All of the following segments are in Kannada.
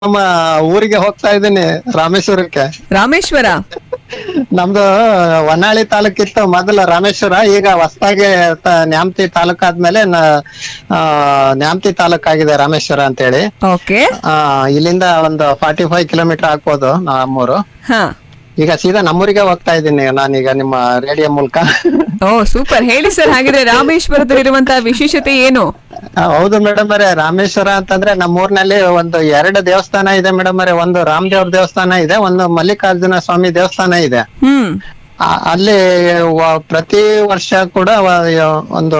ನಮ್ಮ ಊರಿಗೆ ಹೋಗ್ತಾ ಇದ್ದೀನಿ ರಾಮೇಶ್ವರಕ್ಕೆ ರಾಮೇಶ್ವರ ನಮ್ದು ಹೊನ್ನಾಳಿ ತಾಲೂಕಿತ್ತು ಮೊದಲು ರಾಮೇಶ್ವರ ಈಗ ಹೊಸದಾಗಿ ನ್ಯಾಮತಿ ತಾಲೂಕ್ ಆದ್ಮೇಲೆ ನ- ಆ, ನ್ಯಾಮತಿ ತಾಲೂಕ್ ಆಗಿದೆ ರಾಮೇಶ್ವರ ಅಂತೇಳಿ ಓಕೆ ಆ, ಇಲ್ಲಿಂದ ಒಂದು ಫಾರ್ಟಿ ಫೈವ್ ಕಿಲೋಮೀಟರ್ ಆಗ್ಬೋದು ನಮ್ಮೂರು ಹಾ ಈಗ ಸೀದಾ ನಮ್ಮೂರಿಗೆ ಹೋಗ್ತಾ ಇದ್ದೀನಿ ನಾನೀಗ ನಿಮ್ಮ ರೇಡಿಯೋ ಮೂಲಕ ಓ ಸೂಪರ್ ಹೇಳಿ ಸರ್ ಹಾಗಿದ್ರೆ ರಾಮೇಶ್ವರದಲ್ಲಿರುವಂತಹ ವಿಶೇಷತೆ ಏನು ಆ, ಹೌದು ಮೇಡಮ್ ಅವರೇ ರಾಮೇಶ್ವರ ಅಂತಂದ್ರೆ ನಮ್ಮೂರ್ನಲ್ಲಿ ಒಂದು ಎರಡು ದೇವಸ್ಥಾನ ಇದೆ ಮೇಡಮ್ ಅವರೇ ಒಂದು ರಾಮದೇವ್ರ ದೇವಸ್ಥಾನ ಇದೆ ಒಂದು ಮಲ್ಲಿಕಾರ್ಜುನ ಸ್ವಾಮಿ ದೇವಸ್ಥಾನ ಇದೆ ಹ್ಮ್ ಆ- ಅಲ್ಲಿ ವ- ಪ್ರತಿ ವರ್ಷ ಕೂಡ ವ- ಯ- ಒಂದು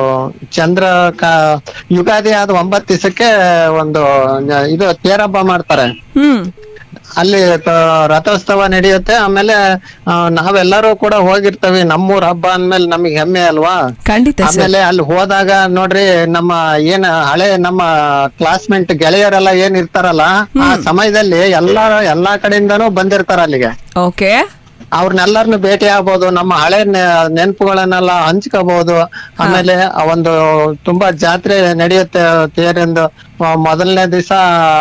ಚಂದ್ರ ಕ- ಯುಗಾದಿ ಆದ ಒಂಬತ್ತು ದಿವಸಕ್ಕೆ ಒಂದು ನ- ಇದು ತೇರ್ ಹಬ್ಬ ಮಾಡ್ತಾರೆ ಹ್ಮ್ ಅಲ್ಲಿ ತ- ರಥೋತ್ಸವ ನಡೆಯುತ್ತೆ ಆಮೇಲೆ ಆ, ನಾವೆಲ್ಲರೂ ಕೂಡ ಹೋಗಿರ್ತೇವೆ ನಮ್ಮೂರ್ ಹಬ್ಬ ಅಂದ್ಮೇಲೆ ನಮಗೆ ಹೆಮ್ಮೆ ಅಲ್ವಾ ಖಂಡಿತ ಸರ್ ಆಮೇಲೆ ಅಲ್ಲಿ ಹೋದಾಗ ನೋಡ್ರಿ ನಮ್ಮ ಏನ್ ಹಳೆ ನಮ್ಮ ಕ್ಲಾಸ್ಮೇಟ್ ಗೆಳೆಯರೆಲ್ಲ ಏನ್ ಇರ್ತಾರಲ್ಲ ಆ ಸಮಯದಲ್ಲಿ ಎಲ್ಲಾ ಎಲ್ಲಾ ಕಡೆಯಿಂದನೂ ಬಂದಿರ್ತಾರ ಅಲ್ಲಿಗೆ ಓಕೆ ಅವ್ರನ್ನೆಲ್ಲರನ್ನು ಭೇಟಿ ಆಗ್ಬೋದು ನಮ್ಮ ಹಳೆ ನೆ- ನೆನ್ಪುಗಳನ್ನೆಲ್ಲ ಹಂಚ್ಕೋಬಹುದು ಆಮೇಲೆ ಆ ಒಂದು ತುಂಬಾ ಜಾತ್ರೆ ನಡೆಯುತ್ತೆ ತೇರಿಂದು ಆ, ಮೊದಲನೇ ದಿವಸ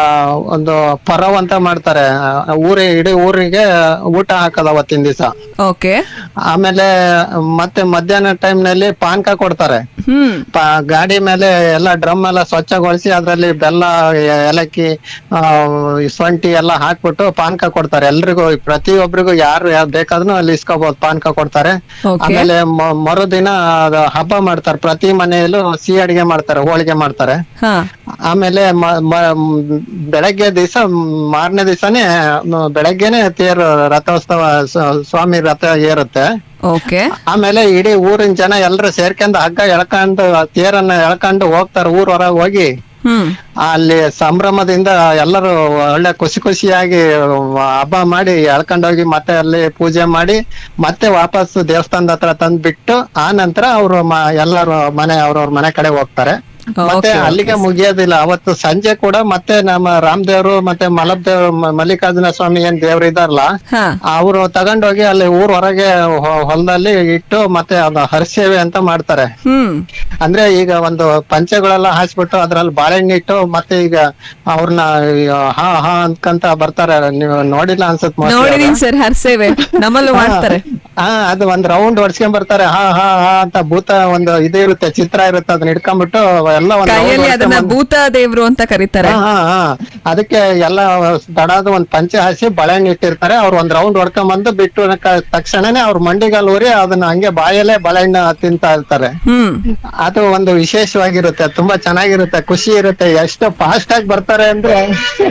ಒಂದು ಪರವ್ ಅಂತ ಮಾಡ್ತಾರೆ ಆ, ಊರಿ ಇಡೀ ಊರಿಗೆ ಊಟ ಹಾಕೋದು ಅವತ್ತಿನ ದಿವಸ ಓಕೆ ಆಮೇಲೆ ಮತ್ತೆ ಮಧ್ಯಾಹ್ನ ಟೈಮ್ ನಲ್ಲಿ ಪಾನಕ ಕೊಡ್ತಾರೆ ಹ್ಮ್ ಪ- ಗಾಡಿ ಮೇಲೆ ಎಲ್ಲ ಡ್ರಮ್ ಎಲ್ಲ ಸ್ವಚ್ಛಗೊಳಿಸಿ ಅದ್ರಲ್ಲಿ ಬೆಲ್ಲ ಎ- ಏಲಕ್ಕಿ ಆ, ಈ ಶುಂಠಿ ಎಲ್ಲ ಹಾಕ್ಬಿಟ್ಟು ಪಾನಕ ಕೊಡ್ತಾರೆ ಎಲ್ರಿಗೂ ಪ್ರತಿಯೊಬ್ಬರಿಗೂ ಯಾರು ಯಾರು ಬೇಕಾದ್ರೂ ಅಲ್ಲಿ ಇಸ್ಕೋಬಹುದು ಪಾನಕ ಕೊಡ್ತಾರೆ ಓಕೆ ಆಮೇಲೆ ಮ- ಮರುದಿನ ಅದು ಹಬ್ಬ ಮಾಡ್ತಾರೆ ಪ್ರತಿ ಮನೆಯಲ್ಲೂ ಸಿಹಿ ಅಡಿಗೆ ಮಾಡ್ತಾರೆ ಹೋಳಿಗೆ ಮಾಡ್ತಾರೆ ಹಾ ಆಮೇಲೆ ಮ- ಮ- ಮ್, ಬೆಳಗ್ಗೆ ದಿವಸ ಮಾರನೇ ದಿವಸನೇ ಬೆಳಗ್ಗೆನೆ ತೇರು ರಥೋತ್ಸವ ಸ- ಸ್ವಾಮಿ ರಥ ಏರುತ್ತೆ ಓಕೆ ಆಮೇಲೆ ಇಡೀ ಊರಿನ ಜನ ಎಲ್ಲರೂ ಸೇರ್ಕೊಂಡು ಹಗ್ಗ ಎಳ್ಕೊಂಡು ಆ ತೇರನ್ನ ಎಳ್ಕೊಂಡು ಹೋಗ್ತಾರೆ ಊರ್ ಹೊರಗೆ ಹೋಗಿ ಹ್ಮ್ ಅಲ್ಲಿ ಸಂಭ್ರಮದಿಂದ ಎಲ್ಲರೂ ಒಳ್ಳೆ ಖುಷಿ ಖುಷಿಯಾಗಿ ಹಬ್ಬ ಮಾಡಿ ಎಳ್ಕೊಂಡೋಗಿ ಮತ್ತೆ ಅಲ್ಲಿ ಪೂಜೆ ಮಾಡಿ ಮತ್ತೆ ವಾಪಸ್ ದೇವಸ್ಥಾನದ ಹತ್ರ ತಂದ್ ಬಿಟ್ಟು ಆ ನಂತರ ಅವರು ಎಲ್ಲರೂ ಮನೆ ಅವ್ರವ್ರ ಮನೆ ಕಡೆ ಹೋಗ್ತಾರೆ ಮತ್ತೆ Okay, ಅಲ್ಲಿಗೆ ಮುಗಿಯೋದಿಲ್ಲ ಅವತ್ತು ಸಂಜೆ ಕೂಡ ಮತ್ತೆ ನಮ್ಮ ರಾಮದೇವ್ರು ಮತ್ತೆ ಮಲಬ್ದೇವ್ ಮ- ಮಲ್ಲಿಕಾರ್ಜುನ ಸ್ವಾಮಿ ಏನ್ ದೇವ್ರು ಇದಾರಲ್ಲ ಹಾ ಅವರು ತಗೊಂಡೋಗಿ ಅಲ್ಲಿ ಊರ್ ಹೊರಗೆ ಹೊ- ಹೊಲದಲ್ಲಿ ಇಟ್ಟು ಮತ್ತೆ ಅದು ಹರಿಸೇವೆ ಅಂತ ಮಾಡ್ತಾರೆ ಹ್ಮ್ ಅಂದ್ರೆ ಈಗ ಒಂದು ಪಂಚೆಗಳೆಲ್ಲ ಹಾಸ್ಬಿಟ್ಟು ಅದ್ರಲ್ಲಿ ಬಾಳೆಹಣ್ಣು ಇಟ್ಟು ಮತ್ತೆ ಈಗ ಅವ್ರನ್ನ ಹಾ ಹಾ ಅನ್ಕಂತ ಬರ್ತಾರೆ ನೀವು ನೋಡಿಲ್ಲ ಅನ್ಸತ್ mostly ಅದು. ನೋಡಿದೀನಿ ಸರ್ ಹರ್ಸೇವೆ ನಮ್ಮಲ್ಲೂ ಮಾಡ್ತಾರೆ ಹಾ ಅದು ಒಂದ್ ರೌಂಡ್ ಹೊಡ್ಸ್ಕೊಂಡ್ ಬರ್ತಾರೆ ಹಾ ಹಾ ಹಾ ಅಂತ ಭೂತ ಒಂದು ಇದು ಇರುತ್ತೆ ಚಿತ್ರ ಇರುತ್ತೆ ಅದನ್ನ ಇಟ್ಕೊಂಡ್ಬಿಟ್ಟು ಎಲ್ಲ ಒಂದ್ round ಕೈಯಲ್ಲಿ ಅದನ್ನ ಹೊಡ್ಸ್ಕೊಂಡ್ ಭೂತ ದೇವ್ರು ಅಂತ ಕರೀತಾರೆ ಹಾ ಹಾ ಹಾ ಅದಕ್ಕೆ ಎಲ್ಲ ದಡಾದ ಒಂದ್ ಪಂಚೆ ಹಾಸಿ ಬಳೆಹಣ್ಣು ಇಟ್ಟಿರ್ತಾರೆ ಅವ್ರು ಒಂದ್ ರೌಂಡ್ ಹೊಡ್ಕೊಂಡ್ ಬಂದು ಬಿಟ್ಟು ಕ- ತಕ್ಷಣನೇ ಅವ್ರ ಮಂಡಿಗಾಲ್ ಊರಿ ಅದನ್ನ ಹಂಗೆ ಬಾಯಲ್ಲೇ ಬಳೆಹಣ್ಣು ತಿಂತಾ ಇರ್ತಾರೆ ಹ್ಮ್ ಅದು ಒಂದು ವಿಶೇಷವಾಗಿರುತ್ತೆ ತುಂಬಾ ಚೆನ್ನಾಗಿರುತ್ತೆ ಖುಷಿ ಇರುತ್ತೆ ಎಷ್ಟು ಫಾಸ್ಟ್ ಆಗಿ ಬರ್ತಾರೆ ಅಂದ್ರೆ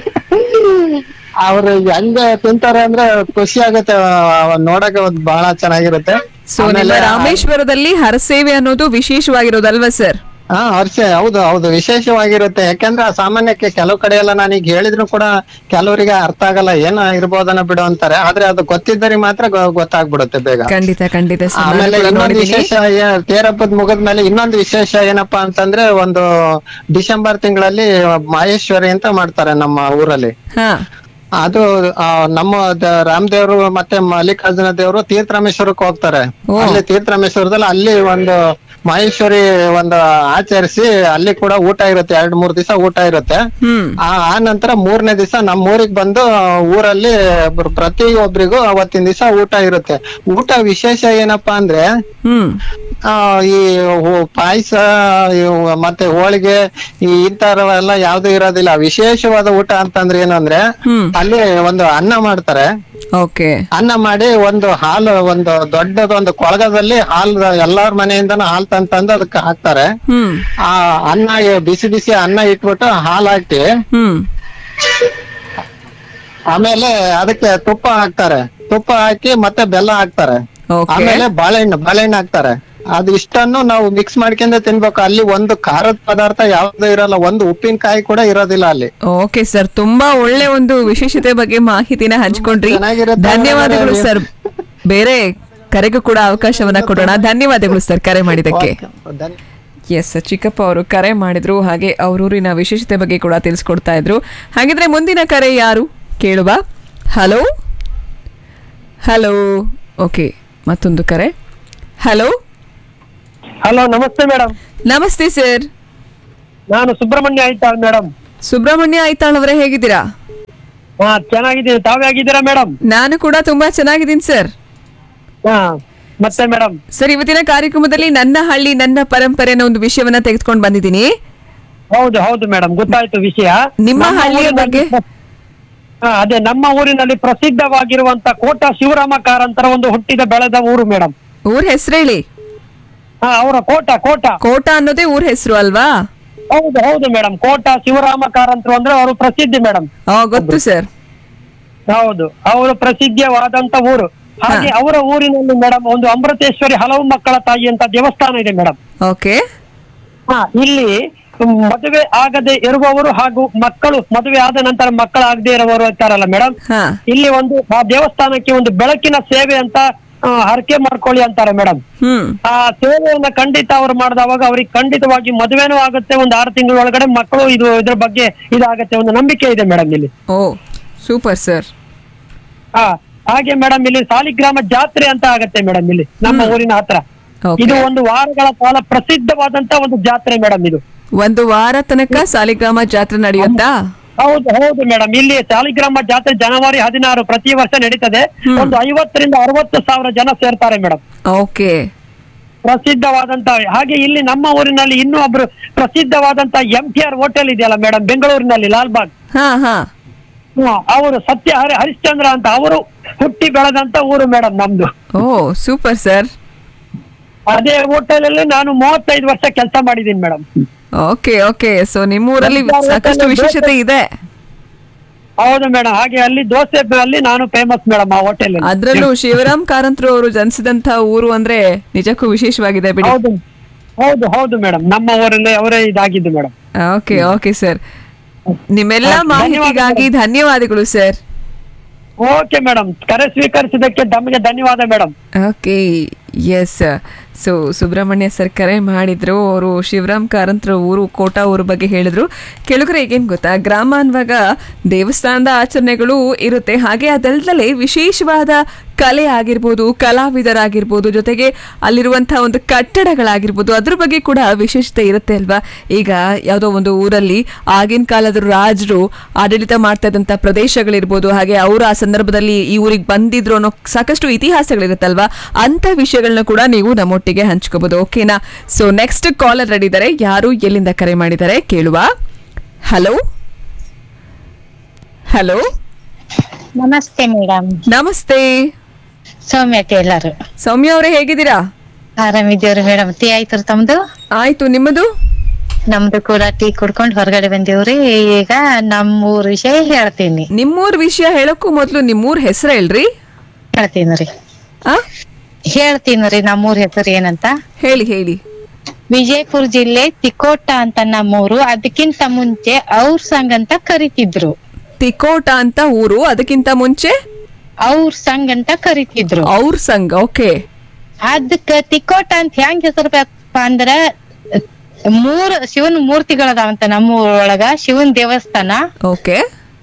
ಅವ್ರು ಹೆಂಗ ತಿಂತಾರೆ ಅಂದ್ರೆ ಖುಷಿ ಆಗುತ್ತೆ ಆ, ನೋಡಕ್ಕೆ ಒಂದ್ ಬಹಳ ಚೆನ್ನಾಗಿರುತ್ತೆ ಸೊ ನಿಮ್ಮ ಆಮೇಲೆ ರಾಮೇಶ್ವರದಲ್ಲಿ ಹರಸೇವೆ ಅನ್ನೋದು ವಿಶೇಷವಾಗಿರೋದಲ್ವಾ ಸರ್ ಹಾ ಹರ್ಷೆ ಹೌದು ಹೌದು ವಿಶೇಷವಾಗಿರುತ್ತೆ ಯಾಕಂದ್ರೆ ಆ ಸಾಮಾನ್ಯಕ್ಕೆ ಕೆಲವು ಕಡೆ ಎಲ್ಲ ನಾನೀಗ ಹೇಳಿದ್ರು ಕೂಡ ಕೆಲವರಿಗೆ ಅರ್ಥ ಆಗಲ್ಲ ಏನ ಇರ್ಬೋದನ್ನ ಬಿಡು ಅಂತಾರೆ ಆದ್ರೆ ಅದು ಗೊತ್ತಿದ್ದರಿಗೆ ಮಾತ್ರ ಗೊ- ಗೊತ್ತಾಗ್ಬಿಡುತ್ತೆ ಬೇಗ ಖಂಡಿತ ಖಂಡಿತ ಸರ್ ನಾನು ಆಮೇಲೆ ಕೂಡ ಇನ್ನೊಂದು ನೋಡಿದೀನಿ ವಿಶೇಷ ಏ- ತೇರಪ್ಪದ ಮುಗಿದ್ಮೇಲೆ ಇನ್ನೊಂದು ವಿಶೇಷ ಏನಪ್ಪಾ ಅಂತಂದ್ರೆ ಒಂದು ಡಿಸೆಂಬರ್ ತಿಂಗಳಲ್ಲಿ ಮಹೇಶ್ವರಿ ಅಂತ ಮಾಡ್ತಾರೆ ನಮ್ಮ ಊರಲ್ಲಿ ಹಾ ಅದು ಆ, ನಮ್ಮ ದ- ರಾಮದೇವ್ರು ಮತ್ತೆ ಮಲ್ಲಿಕಾರ್ಜುನ ದೇವರು ತೀರ್ಥರಾಮೇಶ್ವರಕ್ಕೆ ಹೋಗ್ತಾರೆ ಅಲ್ಲಿ ತೀರ್ಥರಾಮೇಶ್ವರದಲ್ಲಿ ಅಲ್ಲಿ ಒಂದು ಮಹೇಶ್ವರಿ ಒಂದು ಆಚರಿಸಿ ಅಲ್ಲಿ ಕೂಡ ಊಟ ಇರುತ್ತೆ ಎರಡ್ ಮೂರ್ ದಿವಸ ಊಟ ಇರುತ್ತೆ ಹ್ಮ್ ಆ ಆ ನಂತರ ಮೂರನೇ ದಿವಸ ನಮ್ಮ ಊರಿಗೆ ಬಂದು ಊರಲ್ಲಿ ಪ್ರ- ಪ್ರತಿಯೊಬ್ಬರಿಗೂ ಅವತ್ತಿನ ದಿವಸ ಊಟ ಇರುತ್ತೆ ಊಟ ವಿಶೇಷ ಏನಪ್ಪಾ ಅಂದ್ರೆ ಹ್ಮ್ ಆ, ಈ ಪಾಯಸ ಮತ್ತೆ ಹೋಳಿಗೆ ಈ ಇಂತರವೆಲ್ಲ ಯಾವ್ದು ಇರೋದಿಲ್ಲ ವಿಶೇಷವಾದ ಊಟ ಅಂತಂದ್ರೆ ಏನಂದ್ರೆ ಹ್ಮ್ ಅಲ್ಲಿ ಒಂದು ಅನ್ನ ಮಾಡ್ತಾರೆ ಓಕೆ ಅನ್ನ ಮಾಡಿ ಒಂದು ಹಾಲು ಒಂದು ದೊಡ್ಡದೊಂದು ಕೊಳಗದಲ್ಲಿ ಹಾಲು ಎಲ್ಲಾರ ಮನೆಯಿಂದನೂ ಹಾಲು ತಂದ್ ತಂದು ಅದಕ್ಕೆ ಹಾಕ್ತಾರೆ ಹ್ಮ್ ಆ ಅನ್ನ ಬಿಸಿ ಬಿಸಿ ಅನ್ನ ಇಟ್ಬಿಟ್ಟು ಹಾಲು ಹಾಕಿ ಹ್ಮ್ ಆಮೇಲೆ ಅದಕ್ಕೆ ತುಪ್ಪ ಹಾಕ್ತಾರೆ ತುಪ್ಪ ಹಾಕಿ ಮತ್ತೆ ಬೆಲ್ಲ ಹಾಕ್ತಾರೆ ಓಕೆ ಆಮೇಲೆ ಬಾಳೆಹಣ್ಣು ಬಾಳೆಹಣ್ಣು ಹಾಕ್ತಾರೆ ಅದು ಇಷ್ಟನ್ನು ನಾವು ಮಿಕ್ಸ್ ಮಾಡ್ಕೊಂಡೆ ತಿನ್ಬೇಕು ಅಲ್ಲಿ ಒಂದು ಖಾರದ ಪದಾರ್ಥ ಯಾವ್ದು ಇರಲ್ಲ ಒಂದು ಉಪ್ಪಿನಕಾಯಿ ಕೂಡ ಇರೋದಿಲ್ಲ ಅಲ್ಲಿ ಓಕೆ ಸರ್ ತುಂಬಾ ಒಳ್ಳೆ ಒಂದು ವಿಶೇಷತೆ ಬಗ್ಗೆ ಮಾಹಿತಿನ ಹಂಚ್ಕೊಂಡ್ರಿ ಚೆನ್ನಾಗಿರುತ್ತೆ ಧನ್ಯವಾದಗಳು ಮೇಡಮ್. ಸರ್ ಬೇರೆ ಕರೆಗೂ ಕೂಡ ಅವಕಾಶವನ್ನ ಕೊಡೋಣ ಧನ್ಯವಾದಗಳು ಸರ್ ಕರೆ ಮಾಡಿದಕ್ಕೆ ಧನ್ಯ- ಎಸ್ ಚಿಕ್ಕಪ್ಪ ಅವರು ಕರೆ ಮಾಡಿದ್ರು ಹಾಗೆ ಅವರೂರಿನ ವಿಶೇಷತೆ ಬಗ್ಗೆ ಕೂಡ ತಿಳಿಸ್ಕೊಡ್ತಾ ಇದ್ರು ಹಾಗಿದ್ರೆ ಮುಂದಿನ ಕರೆ ಯಾರು ಕೇಳುವ ಹಲೋ ಹಲೋ ಓಕೆ ಮತ್ತೊಂದು ಕರೆ ಹಲೋ ಹಲೋ ನಮಸ್ತೆ ಮೇಡಮ್ ನಮಸ್ತೆ ಸರ್ ನಾನು ಸುಬ್ರಹ್ಮಣ್ಯ ಆಯ್ತಾ ಮೇಡಮ್ ಸುಬ್ರಹ್ಮಣ್ಯ ಐತಾಳ್ ಅವರೇ ಹೇಗಿದ್ದೀರಾ ಹಾ ಚೆನ್ನಾಗಿದ್ದೀನಿ ತಾವೇ ಆಗಿದ್ದೀರಾ ಮೇಡಮ್ ನಾನು ಕೂಡ ತುಂಬಾ ಚೆನ್ನಾಗಿದ್ದೀನಿ ಸರ್ ಹಾ ಮತ್ತೆ ಮೇಡಮ್ ಸರ್ ಇವತ್ತಿನ ಕಾರ್ಯಕ್ರಮದಲ್ಲಿ ನನ್ನ ಹಳ್ಳಿ ನನ್ನ ಪರಂಪರೆ ಅನ್ನೋ ಒಂದು ವಿಷಯವನ್ನ ತೆಗೆದುಕೊಂಡು ಬಂದಿದ್ದೀನಿ ಹೌದು ಹೌದು ಮೇಡಮ್ ಗೊತ್ತಾಯ್ತು ವಿಷಯ ನಿಮ್ಮ ನಮ್ಮ ಹಳ್ಳಿಯ ಊರಿನಲ್ಲಿ- ಬಗ್ಗೆ? ಹಾ, ಅದೇ ನಮ್ಮ ಊರಿನಲ್ಲಿ ಪ್ರಸಿದ್ಧವಾಗಿರುವಂತ ಕೋಟ ಶಿವರಾಮ ಕಾರಂತರ ಒಂದು ಹುಟ್ಟಿದ ಬೆಳೆದ ಊರು ಮೇಡಮ್ ಊರ್ ಹೆಸರು ಹೇಳಿ ಹಾ ಅವರ ಕೋಟ ಕೋಟ ಕೋಟ ಅನ್ನೋದೇ ಊರ್ ಹೆಸರು ಅಲ್ವಾ ಹೌದು ಹೌದು ಮೇಡಮ್ ಕೋಟ ಶಿವರಾಮ ಕಾರಂತರು ಅಂದ್ರೆ ಅವರು ಪ್ರಸಿದ್ಧಿ ಮೇಡಮ್ ಆ, ಗೊತ್ತು ಸರ್ ಹೌದು ಅವರು ಪ್ರಸಿದ್ಧವಾದಂತ ಊರು ಹಾಗೆ ಅವರ ಊರಿನಲ್ಲಿ ಮೇಡಮ್ ಒಂದು ಅಮೃತೇಶ್ವರಿ ಹಲವು ಮಕ್ಕಳ ತಾಯಿ ಅಂತ ದೇವಸ್ಥಾನ ಇದೆ ಮೇಡಮ್ ಓಕೆ ಹಾ ಇಲ್ಲಿ ಮದುವೆ ಆಗದೆ ಇರುವವರು ಹಾಗೂ ಮಕ್ಕಳು ಮದುವೆ ಆದ ನಂತರ ಮಕ್ಕಳಾಗದೆ ಇರುವವರು ಇರ್ತಾರಲ್ಲ ಮೇಡಮ್ ಹಾ ಇಲ್ಲಿ ಒಂದು ಆ ದೇವಸ್ಥಾನಕ್ಕೆ ಒಂದು ಬೆಳಕಿನ ಸೇವೆ ಅಂತ ಆ, ಹರಕೆ ಮಾಡ್ಕೊಳ್ಳಿ ಅಂತಾರೆ ಮೇಡಮ್ ಹ್ಮ್ ಆ ಸೇವೆಯನ್ನ ಖಂಡಿತ ಅವ್ರು ಮಾಡಿದವಾಗ ಅವ್ರಿಗೆ ಖಂಡಿತವಾಗಿ ಮದುವೆನೂ ಆಗುತ್ತೆ ಒಂದು ಆರು ತಿಂಗಳ ಒಳಗಡೆ ಮಕ್ಕಳು ಇದು ಇದ್ರ ಬಗ್ಗೆ ಇದಾಗತ್ತೆ ಒಂದು ನಂಬಿಕೆ ಇದೆ ಮೇಡಮ್ ಇಲ್ಲಿ ಓ ಸೂಪರ್ ಸರ್ ಹಾ ಹಾಗೆ ಮೇಡಮ್ ಇಲ್ಲಿ ಸಾಲಿಗ್ರಾಮ ಜಾತ್ರೆ ಅಂತ ಆಗತ್ತೆ ಮೇಡಮ್ ಇಲ್ಲಿ ನಮ್ಮ ಊರಿನ ಹತ್ರ Okay. ಇದು ಒಂದು ವಾರಗಳ ಕಾಲ ಪ್ರಸಿದ್ಧವಾದಂತ ಒಂದು ಜಾತ್ರೆ ಮೇಡಮ್ ಇದು ಒಂದು ವಾರ ತನಕ ಸಾಲಿಗ್ರಾಮ ಜಾತ್ರೆ ನಡೆಯುತ್ತಾ ಹೌದು ಹೌದು ಮೇಡಮ್ ಇಲ್ಲಿ ಸಾಲಿಗ್ರಾಮ ಜಾತ್ರೆ ಜನವರಿ ಹದಿನಾರು ಪ್ರತಿ ವರ್ಷ ನಡೀತದೆ ಒಂದು ಐವತ್ತರಿಂದ ಅರವತ್ತು ಸಾವಿರ ಜನ ಸೇರ್ತಾರೆ ಮೇಡಮ್ ಓಕೆ ಪ್ರಸಿದ್ಧವಾದಂತ ಹಾಗೆ ಇಲ್ಲಿ ನಮ್ಮ ಊರಿನಲ್ಲಿ ಇನ್ನೂ ಒಬ್ರು ಪ್ರಸಿದ್ಧವಾದಂತ ಎಂ ಟಿ ಆರ್ ಹೋಟೆಲ್ ಇದೆಯಲ್ಲ ಮೇಡಮ್ ಬೆಂಗಳೂರಿನಲ್ಲಿ ಲಾಲ್ಬಾಗ್ ಹಾ ಹಾ ಅವರು ಸತ್ಯ ಹರಿ ಹರಿಶ್ಚಂದ್ರ ಅಂತ ಅವರು ಹುಟ್ಟಿ ಬೆಳೆದಂತ ಊರು ಮೇಡಮ್ ನಮ್ದು ಓ ಸೂಪರ್ ಸರ್ ಅದೇ ಹೋಟೆಲ್ ಅಲ್ಲಿ ನಾನು ಮೂವತ್ತೈದು ವರ್ಷ ಕೆಲಸ ಮಾಡಿದ್ದೀನಿ ಮೇಡಮ್ ಓಕೆ ಓಕೆ ಸೊ ನಿಮ್ಮ ಊರಲ್ಲಿ ಸಾಕಷ್ಟು ವಿಶೇಷತೆ ಇದೆ ಹೌದು ಮೇಡಮ್ ಹಾಗೆ ಅಲ್ಲಿ ದೋಸೆ ಅಲ್ಲಿ ನಾನು ಫೇಮಸ್ ಮೇಡಮ್ ಆ ಹೋಟೆಲ್ ಅದ್ರಲ್ಲೂ ಶಿವರಾಮ್ ಕಾರಂತರು ಅವರು ಜನಿಸಿದಂತ ಊರು ಅಂದ್ರೆ ನಿಜಕ್ಕೂ ವಿಶೇಷವಾಗಿದೆ ಬಿಡಿ ಹೌದು ಹೌದು ಹೌದು ಮೇಡಮ್ ನಮ್ಮ ಊರಲ್ಲಿ ಅವರೇ ಇದಾಗಿದ್ದು ಮೇಡಮ್ ಓಕೆ ಓಕೆ ಸರ್ ನಿಮ್ಮೆಲ್ಲ ಧನ್ಯವಾದ ಮಾಹಿತಿಗಾಗಿ ಧನ್ಯವಾದಗಳು ಸರ್ ಓಕೆ ಮೇಡಮ್ ಕರೆ ಸ್ವೀಕರಿಸಿದ್ದಕ್ಕೆ ತಮಗೆ ಧನ್ಯವಾದ madam okay yes so Subramanya sir ಕರೆ ಮಾಡಿದ್ರು ಅವರು ಶಿವರಾಮ್ ಕಾರಂತರ ಊರು ಕೋಟಾ ಊರು ಬಗ್ಗೆ ಹೇಳಿದ್ರು ಕೆಳಗರೆ ಈಗೇನು ಗೊತ್ತಾ ಗ್ರಾಮ ಅನ್ನುವಾಗ ದೇವಸ್ಥಾನದ ಆಚರಣೆಗಳು ಇರುತ್ತೆ ಹಾಗೆ ಅದಲ್ಲದೆ ವಿಶೇಷವಾದ ಕಲೆ ಆಗಿರ್ಬೋದು ಕಲಾವಿದರಾಗಿರ್ಬೋದು ಜೊತೆಗೆ ಅಲ್ಲಿರುವಂತಹ ಒಂದು ಕಟ್ಟಡಗಳಾಗಿರ್ಬೋದು ಅದ್ರ ಬಗ್ಗೆ ಕೂಡ ವಿಶೇಷತೆ ಇರುತ್ತೆ ಅಲ್ವಾ ಈಗ ಯಾವುದೋ ಒಂದು ಊರಲ್ಲಿ ಆಗಿನ ಕಾಲದ ರಾಜರು ಆಡಳಿತ ಮಾಡ್ತಾ ಇದ್ದಂಥ ಪ್ರದೇಶಗಳಿರ್ಬೋದು ಹಾಗೆ ಅವರು ಆ ಸಂದರ್ಭದಲ್ಲಿ ಈ ಊರಿಗೆ ಬಂದಿದ್ರು ಅನ್ನೋ ಸಾಕಷ್ಟು ಇತಿಹಾಸಗಳಿರುತ್ತಲ್ವಾ ಅಂತ ವಿಷಯಗಳನ್ನ ಕೂಡ ನೀವು ನಮ್ಮೊಟ್ಟಿಗೆ ಹಂಚ್ಕೋಬಹುದು ಓಕೆನಾ ಸೊ ನೆಕ್ಸ್ಟ್ ಕಾಲರ್ ರೆಡಿ ಇದ್ದಾರೆ ಯಾರು ಎಲ್ಲಿಂದ ಕರೆ ಮಾಡಿದ್ದಾರೆ ಕೇಳುವ ಹಲೋ ಹಲೋ ನಮಸ್ತೆ ಮೇಡಮ್ ನಮಸ್ತೆ ಸೌಮ್ಯ ಟೇಲರ್ ಸೌಮ್ಯ ಅವರೇ ಹೇಗಿದ್ದೀರಾ ಆರಾಮಿದ್ದೀವ್ರಿ ಮೇಡಮ್ ಟೀ ಆಯ್ತು ತಮ್ದು ಆಯ್ತು ನಿಮ್ಮದು ನಮ್ದು ಕೂಡ ಟೀ ಕುಡ್ಕೊಂಡು ಹೊರಗಡೆ ಬಂದೇವ್ರಿ ಈಗ ನಮ್ಮ ಊರ್ ವಿಷಯ ಹೇಳ್ತೀನಿ ನಿಮ್ಮೂರ್ ವಿಷಯ ಹೇಳಕ್ಕೂ ಮೊದಲು ನಿಮ್ಮೂರ್ ಹೆಸರು ಹೇಳ್ರಿ ಹೇಳ್ತೀನಿ ರೀ ಆ ಹೇಳ್ತೀನಿ ರೀ ನಮ್ಮೂರ್ ಹೆಸರು ಏನಂತ ಹೇಳಿ ಹೇಳಿ ವಿಜಯಪುರ ಜಿಲ್ಲೆ ತಿಕೋಟ ಅಂತ ನಮ್ಮೂರು ಅದಕ್ಕಿಂತ ಮುಂಚೆ ಔರ್ ಸಂಘ ಅಂತ ಕರಿತಿದ್ರು ತಿಕೋಟ ಅಂತ ಊರು ಅದಕ್ಕಿಂತ ಮುಂಚೆ ಔರ್ ಸಂಘ ಅಂತ ಕರಿತಿದ್ರು ಅವ್ರ ಸಂಘ ಓಕೆ ಅದಕ್ಕ ತಿಕೋಟ ಅಂತ ಹೆಂಗ್ ಹೆಸರು ಬೇಕಪ್ಪ ಅಂದ್ರ ಮೂರ್ ಶಿವನ್ ಮೂರ್ತಿಗಳದಾವಂತ ನಮ್ಮ ಊರೊಳಗ ಶಿವನ್ ದೇವಸ್ಥಾನ ಓಕೆ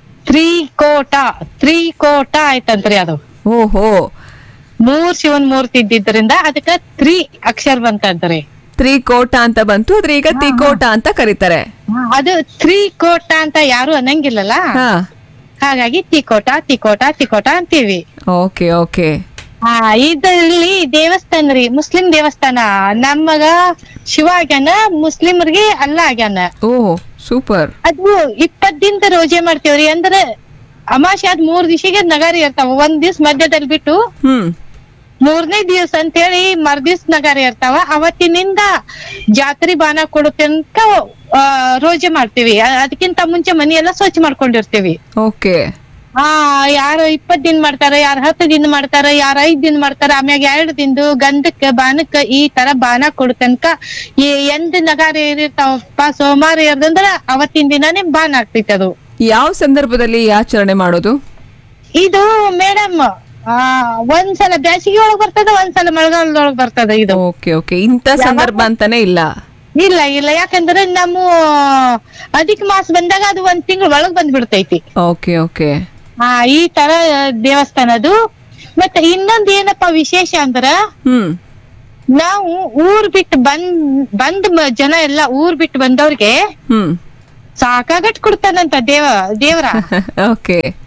ತ್ರಿಕೋಟ ತ್ರಿಕೋಟ ಆಯ್ತಂತ್ರಿ ಅದು ಓಹೋ ಮೂರ್ ಶಿವನ್ ಮೂರ್ತಿ ಇದ್ದಿದ್ರಿಂದ ಅದಕ್ಕ ತ್ರಿ ಅಕ್ಷರ ಬಂತಂತ್ರಿ ತ್ರಿಕೋಟ ಅಂತ ಬಂತು ಆದ್ರೆ ಈಗ ತಿಕೋಟ ಅಂತ ಕರೀತಾರೆ ಅದು ತ್ರಿಕೋಟ ಅಂತ ಯಾರು ಅನ್ನಂಗಿಲ್ಲಲ್ಲ ಹಾ ಹಾಗಾಗಿ ತಿಕೋಟ ತಿಕೋಟ ತಿಕೋಟ ಅಂತೀವಿ ಓಕೆ ಓಕೆ ಆ ಇದ್ರಲ್ಲಿ ದೇವಸ್ಥಾನ ರೀ ಮುಸ್ಲಿಂ ದೇವಸ್ಥಾನ ನಮಗ ಶಿವ ಆಗ್ಯಾನ ಮುಸ್ಲಿಮರಿಗೆ ಅಲ್ಲ ಆಗ್ಯಾನ ಓ ಸೂಪರ್ ಅದು ಇಪ್ಪತ್ ದಿನದ ರೋಜೆ ಮಾಡ್ತೇವ್ರಿ ಅಂದ್ರ ಅಮಾಶೆ ಆದ್ ಮೂರ್ ದಿವಸಿಗೆ ನಗಾರಿ ಇರ್ತಾವ ಒಂದ್ ದಿವ್ಸ ಮಧ್ಯದಲ್ಲಿ ಬಿಟ್ಟು ಹ್ಮ್ ಮೂರನೇ ದಿವ್ಸ ಅಂತ ಹೇಳಿ ಮರ್ದಿವ್ಸ ನಗಾರಿ ಇರ್ತಾವ ಅವತ್ತಿನಿಂದ ಜಾತ್ರೆ ಬಾನ ಕೊಡೋ ತನಕ ಆ, ರೋಜೆ ಮಾಡ್ತೀವಿ ಅ- ಅದಕ್ಕಿಂತ ಮುಂಚೆ ಮನಿ ಎಲ್ಲ ಸ್ವಚ್ಛ ಮಾಡ್ಕೊಂಡಿರ್ತೀವಿ ಓಕೆ ಆ ಯಾರು ಇಪ್ಪತ್ ದಿನ ಮಾಡ್ತಾರ ಯಾರು ಹತ್ತು ದಿನ ಮಾಡ್ತಾರ ಯಾರ ಐದ್ ದಿನ ಮಾಡ್ತಾರ ಆಮ್ಯಾಗ ಎರಡ್ ದಿನದು ಗಂಧಕ್ಕ ಬಾನಕ್ಕ ಈ ತರ ಬಾನ ಕೊಡೋ ತನಕ ಈ ಎಂದ್ ನಗಾರಿ ಇರ್ತಾವಪ್ಪ ಸೋಮವಾರ ಇರ್ದಂದ್ರ ಅವತ್ತಿನ ದಿನಾನೇ ಬಾನ್ ಆಗ್ತೈತಿ ಅದು ಯಾವ ಸಂದರ್ಭದಲ್ಲಿ ಈ ಆಚರಣೆ ಮಾಡೋದು ಇದು ಮೇಡಮ್ ಆ ಒಂದ್ಸಲ ಬ್ಯಾಸಿಗೆ ಒಳಗ್ ಬರ್ತದ ಒಂದ್ಸಲ ಮಳೆಗಾಲದೊಳಗ್ ಬರ್ತದ ಇದು ಓಕೆ ಓಕೆ ಇಂಥ ಸಂದರ್ಭ ಅಂತಾನೆ ಇಲ್ಲ ಇಲ್ಲ ಇಲ್ಲ ಯಾಕಂದ್ರೆ ನಮ್ಮ ಅಧಿಕ ಮಾಸ ಬಂದಾಗ ಅದು ಒಂದ್ ತಿಂಗಳ ಒಳಗ್ ಬಂದ್ಬಿಡ್ತೈತಿ ಓಕೆ ಓಕೆ ಆ ಈ ತರ ದೇವಸ್ಥಾನ ಅದು ಮತ್ತೆ ಇನ್ನೊಂದ್ ಏನಪ್ಪಾ ವಿಶೇಷ ಅಂದ್ರ ಹ್ಮ್ ನಾವು ಊರ್ ಬಿಟ್ಟು ಬಂದ್ ಬಂದ್ ಮ- ಜನ ಎಲ್ಲ ಊರ್ ಬಿಟ್ಟು ಬಂದವ್ರಿಗೆ ಹ್ಮ್ ಸಾಕಾಗಟ್ ಕೊಡ್ತಾನಂತ ದೇವ ದೇವ್ರ ಓಕೆ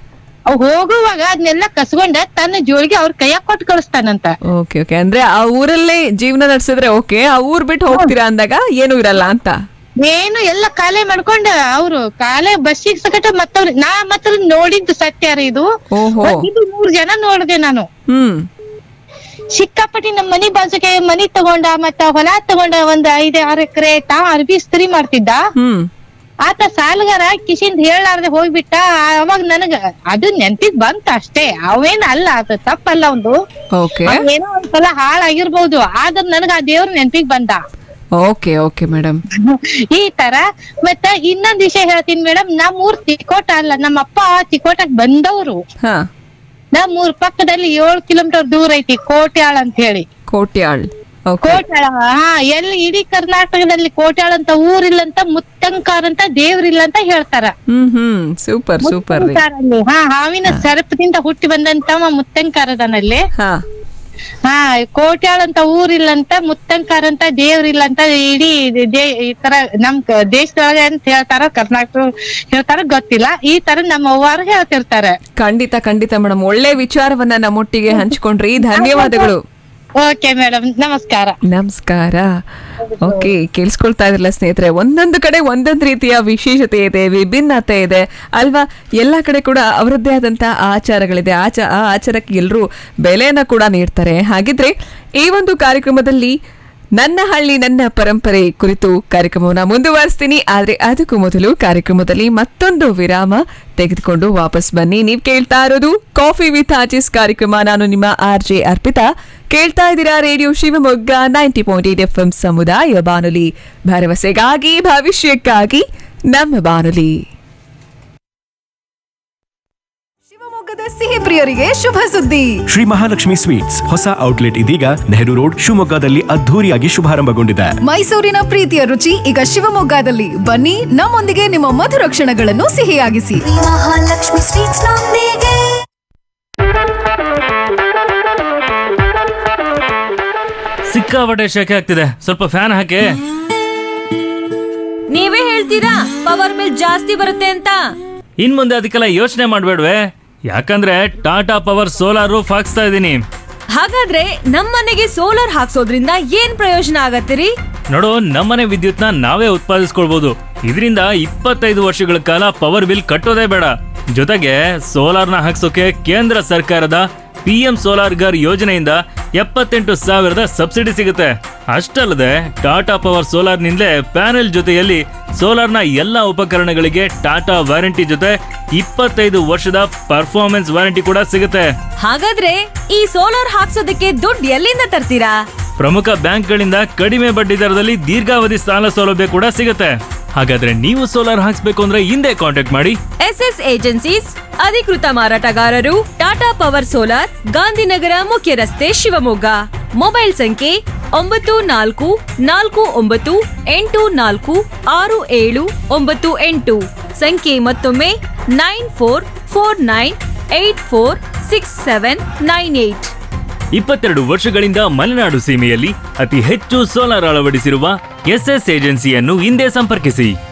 ಅವ್ ಹೋಗುವಾಗ ಅದನ್ನೆಲ್ಲ ಕಸ್ಕೊಂಡ ತನ್ನ ಜೋಳಿಗೆ ಅವ್ರ ಕೈಯಾಗ ಕೊಟ್ಟು ಕಳಿಸ್ತಾನಂತ ಓಕೆ ಓಕೆ ಅಂದ್ರೆ ಆ ಊರಲ್ಲೇ ಜೀವನ ನಡೆಸಿದ್ರೆ ಓಕೆ ಆ ಊರ್ ಬಿಟ್ಟು ಹೋಗ್ತೀರಾ ಅಂದಾಗ ಏನು ಇರಲ್ಲ ಅಂತ ಏನು ಎಲ್ಲ ಕಾಲೇ ಮಾಡ್ಕೊಂಡ ಅವ್ರು ಕಾಲೇ ಬಸ್ಸಿಗೆ ಸಕಟ ಮತ್ತವ್ರ ನಾ ಮಾತ್ರ ನೋಡಿದ್ದು ಸತ್ಯ ರೀ ಇದು ಓಹೋ ಇದು ಮೂರ್ ಜನ ನೋಡ್ದೆ ನಾನು ಹ್ಮ್ ಸಿಕ್ಕಾಪಟ್ಟಿ ನಮ್ ಮನಿ ಬಾಜುಗೆ ಮನಿ ತಗೊಂಡ ಮತ್ತ ಹೊಲ ತಗೊಂಡ ಒಂದ್ ಐದ್ ಆರ್ ಎಕರೆ ತಾ ಅರ್ಬಿ ಇಸ್ತ್ರಿ ಮಾಡ್ತಿದ್ದ ಹ್ಮ್ ಆತ ಸಾಲಗಾರ ಕಿಶಿಂದ ಹೇಳಾರ್ದೆ ಹೋಗ್ಬಿಟ್ಟ ಅವಾಗ ನನಗ ಅದು ನೆನ್ಪಿಗ್ ಬಂತ ಅಷ್ಟೇ ಅವೇನ್ ಅಲ್ಲ ಅದು ತಪ್ಪಲ್ಲ ಒಂದು ಓಕೆ ಏನೋ ಒಂದ್ಸಲ ಹಾಳಾಗಿರ್ಬೋದು ಆದ್ರ ನನಗ ಆ ದೇವ್ರ ನೆನ್ಪಿಗ್ ಬಂದ ಓಕೆ ಓಕೆ ಮೇಡಮ್ ಈ ತರ ಮತ್ತ ಇನ್ನೊಂದ್ ವಿಷಯ ಹೇಳ್ತೀನಿ ಮೇಡಮ್ ನಮ್ ಊರ್ ತಿಕೋಟ ಅಲ್ಲ ನಮ್ಮ ಅಪ್ಪ ತಿಕೋಟಕ್ ಬಂದವ್ರು ಹಾ ನಮ್ ಊರ್ ಪಕ್ಕದಲ್ಲಿ ಏಳ್ ಕಿಲೋಮೀಟರ್ ದೂರ ಐತಿ ಕೋಟ್ಯಾಳ್ ಅಂತ ಹೇಳಿ ಕೋಟ್ಯಾಳ್ ಓಕೆ ಕೋಟ್ಯಾಳ ಹಾ ಎಲ್ಲಿ ಇಡೀ ಕರ್ನಾಟಕದಲ್ಲಿ ಕೋಟ್ಯಾಳ ಅಂತ ಊರಿಲ್ಲ ಅಂತ ಮುತ್ತಂಕಾರ್ ಅಂತ ದೇವ್ರಿಲ್ಲ ಅಂತ ಹೇಳ್ತಾರ ಹ್ಮ್ ಹ್ಮ್ ಸೂಪರ್ ಸೂಪರ್ ರೀ ಮುತ್ತಂಕಾರಲ್ಲಿ. ಹಾ ಹಾವಿನ ಸರ್ಪದಿಂದ ಹುಟ್ಟಿ ಬಂದಂತವ ಮುತ್ತಂಕಾರದನಲ್ಲಿ ಹಾ ಹಾ ಕೋಟ್ಯಾಳ ಅಂತ ಊರಿಲ್ಲ ಅಂತ ಮುತ್ತಂಕಾರ ಅಂತ ದೇವ್ರಿಲ್ಲ ಅಂತ ಇಡೀ ದೇ- ಈ ತರ ನಮ್ ಕ- ದೇಶದೊಳಗೆ ಅಂತ ಹೇಳ್ತಾರ ಕರ್ನಾಟಕ ಹೇಳ್ತಾರ ಗೊತ್ತಿಲ್ಲ ಈ ತರ ನಮ್ಮ ಅವ್ವಾರು ಹೇಳ್ತಿರ್ತಾರೆ ಖಂಡಿತ ಖಂಡಿತ ಮೇಡಮ್ ಒಳ್ಳೆ ವಿಚಾರವನ್ನ ನಮ್ಮೊಟ್ಟಿಗೆ ಹಂಚ್ಕೊಂಡ್ರಿ ಧನ್ಯವಾದಗಳು ಓಕೆ ಮೇಡಮ್ ನಮಸ್ಕಾರ ನಮಸ್ಕಾರ ಓಕೆ ಕೇಳಿಸ್ಕೊಳ್ತಾ ಇದ್ರಲ್ಲ ಸ್ನೇಹಿತರೆ ಒಂದೊಂದು ಕಡೆ ಒಂದೊಂದು ರೀತಿಯ ವಿಶೇಷತೆ ಇದೆ ವಿಭಿನ್ನತೆ ಇದೆ ಅಲ್ವಾ ಎಲ್ಲ ಕಡೆ ಕೂಡ ಅವರದ್ದೇ ಆದಂತ ಆಚಾರಗಳಿದೆ ಆಚ ಆ ಆಚಾರಕ್ಕೆ ಎಲ್ಲರೂ ಬೆಲೆಯನ್ನ ಕೂಡ ನೀಡ್ತಾರೆ ಹಾಗಿದ್ರೆ ಈ ಒಂದು ಕಾರ್ಯಕ್ರಮದಲ್ಲಿ ನನ್ನ ಹಳ್ಳಿ ನನ್ನ ಪರಂಪರೆ ಕುರಿತು ಕಾರ್ಯಕ್ರಮವನ್ನ ಮುಂದುವರಿಸ್ತೀನಿ ಆದ್ರೆ ಅದಕ್ಕೂ ಮೊದಲು ಕಾರ್ಯಕ್ರಮದಲ್ಲಿ ಮತ್ತೊಂದು ವಿರಾಮ ತೆಗೆದುಕೊಂಡು ವಾಪಸ್ ಬನ್ನಿ ನೀವು ಕೇಳ್ತಾ ಇರೋದು ಕಾಫಿ ವಿತ್ ಆಚಿಸ್ ಕಾರ್ಯಕ್ರಮ ನಾನು ನಿಮ್ಮ ಆರ್ ಜೆ ಅರ್ಪಿತಾ ಕೇಳ್ತಾ ಇದ್ದೀರಾ radio Shivamogga ninety point eight F M ಸಮುದಾಯ ಬಾನುಲಿ ಭರವಸೆಗಾಗಿ ಭವಿಷ್ಯಕ್ಕಾಗಿ ನಮ್ಮ ಬಾನುಲಿ ಶಿವಮೊಗ್ಗದ ಸಿಹಿ ಪ್ರಿಯರಿಗೆ ಶುಭ ಸುದ್ದಿ ಶ್ರೀ ಮಹಾಲಕ್ಷ್ಮಿ ಸ್ವೀಟ್ಸ್ ಹೊಸ ಔಟ್ಲೆಟ್ ಇದೀಗ ನೆಹರು ರೋಡ್ ಶಿವಮೊಗ್ಗದಲ್ಲಿ ಅದ್ಧೂರಿಯಾಗಿ ಶುಭಾರಂಭಗೊಂಡಿದೆ ಮೈಸೂರಿನ ಪ್ರೀತಿಯ ರುಚಿ ಈಗ ಶಿವಮೊಗ್ಗದಲ್ಲಿ ಬನ್ನಿ ನಮ್ಮೊಂದಿಗೆ ನಿಮ್ಮ ಮಧುರ ಕ್ಷಣಗಳನ್ನು ಸಿಹಿಯಾಗಿಸಿ ಮಹಾಲಕ್ಷ್ಮಿ ಸ್ವೀಟ್ಸ್ ನೊಂದಿಗೆ ಸಿಕ್ಕಾಪಟ್ಟೆ ಶೆಕೆ ಆಗ್ತಿದೆ ಸ್ವಲ್ಪ ಫ್ಯಾನ್ ಹಾಕಿ ನೀವೇ ಹೇಳ್ತೀರಾ ಪವರ್ ಬಿಲ್ ಜಾಸ್ತಿ ಬರುತ್ತೆ ಅಂತ ಇನ್ ಮುಂದೆ ಅದಕ್ಕೆಲ್ಲ ಯೋಚನೆ ಮಾಡ್ಬೇಡ್ವೆ ಯಾಕಂದ್ರೆ ಟಾಟಾ ಪವರ್ ಸೋಲಾರ್ ರೂಫ್ ಹಾಕ್ಸ್ತಾ ಇದ್ದೀನಿ ಹಾಗಾದ್ರೆ ನಮ್ಮನೆಗೆ ಸೋಲಾರ್ ಹಾಕ್ಸೋದ್ರಿಂದ ಏನ್ ಪ್ರಯೋಜನ ಆಗತ್ತಿರಿ ನೋಡು ನಮ್ಮನೆ ವಿದ್ಯುತ್ನ ನಾವೇ ಉತ್ಪಾದಿಸ್ಕೊಳ್ಬಹುದು ಇದರಿಂದ ಇಪ್ಪತ್ತೈದು ವರ್ಷಗಳ ಕಾಲ ಪವರ್ ಬಿಲ್ ಕಟ್ಟೋದೇ ಬೇಡ ಜೊತೆಗೆ ಸೋಲಾರ್ನ ಹಾಕ್ಸೋಕೆ ಕೇಂದ್ರ ಸರ್ಕಾರದ ಪಿ ಎಂ ಸೋಲಾರ್ ಗರ್ ಯೋಜನೆಯಿಂದ ಎಪ್ಪತ್ತೆಂಟು ಸಾವಿರದ ಸಬ್ಸಿಡಿ ಸಿಗುತ್ತೆ ಅಷ್ಟಲ್ಲದೆ ಟಾಟಾ ಪವರ್ ಸೋಲಾರ್ನಿಂದಲೇ ಪ್ಯಾನೆಲ್ ಜೊತೆಯಲ್ಲಿ ಸೋಲಾರ್ನ ಎಲ್ಲ ಉಪಕರಣಗಳಿಗೆ ಟಾಟಾ ವಾರಂಟಿ ಜೊತೆ ಇಪ್ಪತ್ತೈದು ವರ್ಷದ ಪರ್ಫಾರ್ಮೆನ್ಸ್ ವಾರಂಟಿ ಕೂಡ ಸಿಗುತ್ತೆ ಹಾಗಾದ್ರೆ ಈ ಸೋಲಾರ್ ಹಾಕ್ಸೋದಕ್ಕೆ ದುಡ್ಡು ಎಲ್ಲಿಂದ ತರ್ತೀರಾ ಪ್ರಮುಖ ಬ್ಯಾಂಕ್ಗಳಿಂದ ಕಡಿಮೆ ಬಡ್ಡಿ ದರದಲ್ಲಿ ದೀರ್ಘಾವಧಿ ಸಾಲ ಸೌಲಭ್ಯ ಕೂಡ ಸಿಗುತ್ತೆ ಹಾಗಾದ್ರೆ ನೀವು ಸೋಲಾರ್ ಹಾಕ್ಸ್ಬೇಕು ಅಂದ್ರೆ ಹಿಂದೆ ಕಾಂಟ್ಯಾಕ್ಟ್ ಮಾಡಿ ಎಸ್ ಎಸ್ ಏಜೆನ್ಸೀಸ್ ಅಧಿಕೃತ ಮಾರಾಟಗಾರರು ಟಾಟಾ ಪವರ್ ಸೋಲಾರ್ ಗಾಂಧಿನಗರ ಮುಖ್ಯ ರಸ್ತೆ ಶಿವಮೊಗ್ಗ ಮೊಬೈಲ್ ಸಂಖ್ಯೆ ಒಂಬತ್ತು ನಾಲ್ಕು ನಾಲ್ಕು ಒಂಬತ್ತು ಎಂಟು ನಾಲ್ಕು ಆರು ಏಳು ಒಂಬತ್ತು ಎಂಟು ಸಂಖ್ಯೆ ಮತ್ತೊಮ್ಮೆ nine four four nine eight four six seven nine eight ಇಪ್ಪತ್ತೆರಡು ವರ್ಷಗಳಿಂದ ಮಲೆನಾಡು ಸೀಮೆಯಲ್ಲಿ ಅತಿ ಹೆಚ್ಚು ಸೋಲಾರ್ ಅಳವಡಿಸಿರುವ ಎಸ್ಎಸ್ ಏಜೆನ್ಸಿಯನ್ನು ಹಿಂದೆ ಸಂಪರ್ಕಿಸಿ